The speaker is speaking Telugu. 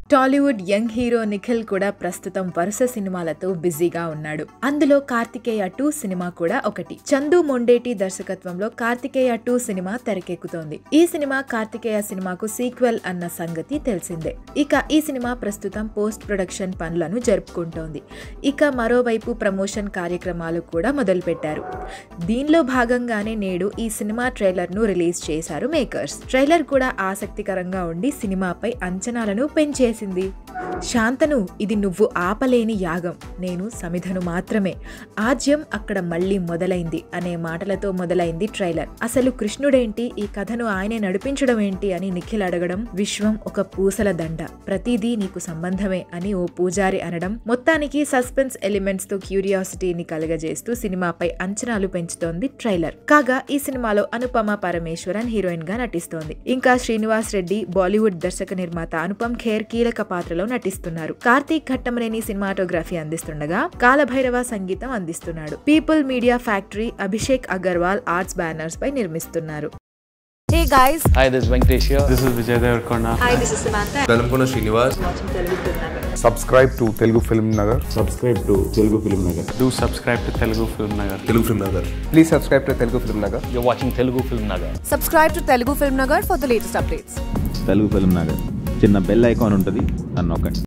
టాలీవుడ్ యంగ్ హీరో నిఖిల్ కూడా ప్రస్తుతం వరుస సినిమాలతో బిజీగా ఉన్నాడు అందులో కార్తికేయ టూ సినిమా కూడా ఒకటి చందు మొండేటి దర్శకత్వంలో కార్తికేయ టూ సినిమా తెరకెక్కుతోంది ఈ సినిమా కార్తికేయ సినిమాకు సీక్వెల్ అన్న సంగతి తెలిసిందే ఇక ఈ సినిమా ప్రస్తుతం పోస్ట్ ప్రొడక్షన్ పనులను జరుపుకుంటోంది ఇక మరోవైపు ప్రమోషన్ కార్యక్రమాలు కూడా మొదలుపెట్టారు దీనిలో భాగంగానే నేడు ఈ సినిమా ట్రైలర్ ను రిలీజ్ చేశారు మేకర్స్ ట్రైలర్ కూడా ఆసక్తికరంగా ఉండి సినిమాపై అంచనాలను పెంచేసింది శాంతను ఇది నువ్వు ఆపలేని యాగం నేను సమిధను మాత్రమే ఆజ్యం అక్కడ మళ్ళీ మొదలైంది అనే మాటలతో మొదలైంది ట్రైలర్ అసలు కృష్ణుడేంటి ఈ కథను ఆయనే నడిపించడం ఏంటి అని నిఖిల్ అడగడం విశ్వం ఒక పూసల దండ ప్రతిదీ నీకు సంబంధమే అని ఓ పూజారి అనడం మొత్తానికి సస్పెన్స్ ఎలిమెంట్స్ తో క్యూరియాసిటీని కలగజేస్తూ సినిమాపై అంచనాలు పెంచుతోంది ట్రైలర్ కాగా ఈ సినిమాలో అనుపమ పరమేశ్వరన్ హీరోయిన్ గా నటిస్తోంది ఇంకా శ్రీనివాస్ రెడ్డి బాలీవుడ్ దర్శక నిర్మాత అనుపమ్ ఖేర్ కీలక పాత్రలో నటిస్తున్నారు కార్తీక్ ఘట్టమనేని సినిమాటోగ్రఫీ అందిస్తుండగా కాలభైరవ సంగీతం అందిస్తున్నాడు People Media Factory Abhishek Agarwal Arts banners పై నిర్మిస్తున్నారు Hey guys, Hi, this is Venkatesh here. This is Vijay Devarkonda. hi, this is Samantha. Velankonda Srinivas subscribe to Telugu Film Nagar. subscribe to Telugu Film Nagar. Do subscribe to Telugu Film Nagar. Telugu Film Nagar Please subscribe to Telugu Film Nagar. You're watching Telugu Film Nagar. Subscribe to Telugu Film Nagar for the latest updates. Telugu Film Nagar చిన్న బెల్ ఐకాన్ ఉంటుంది అని నొక్కండి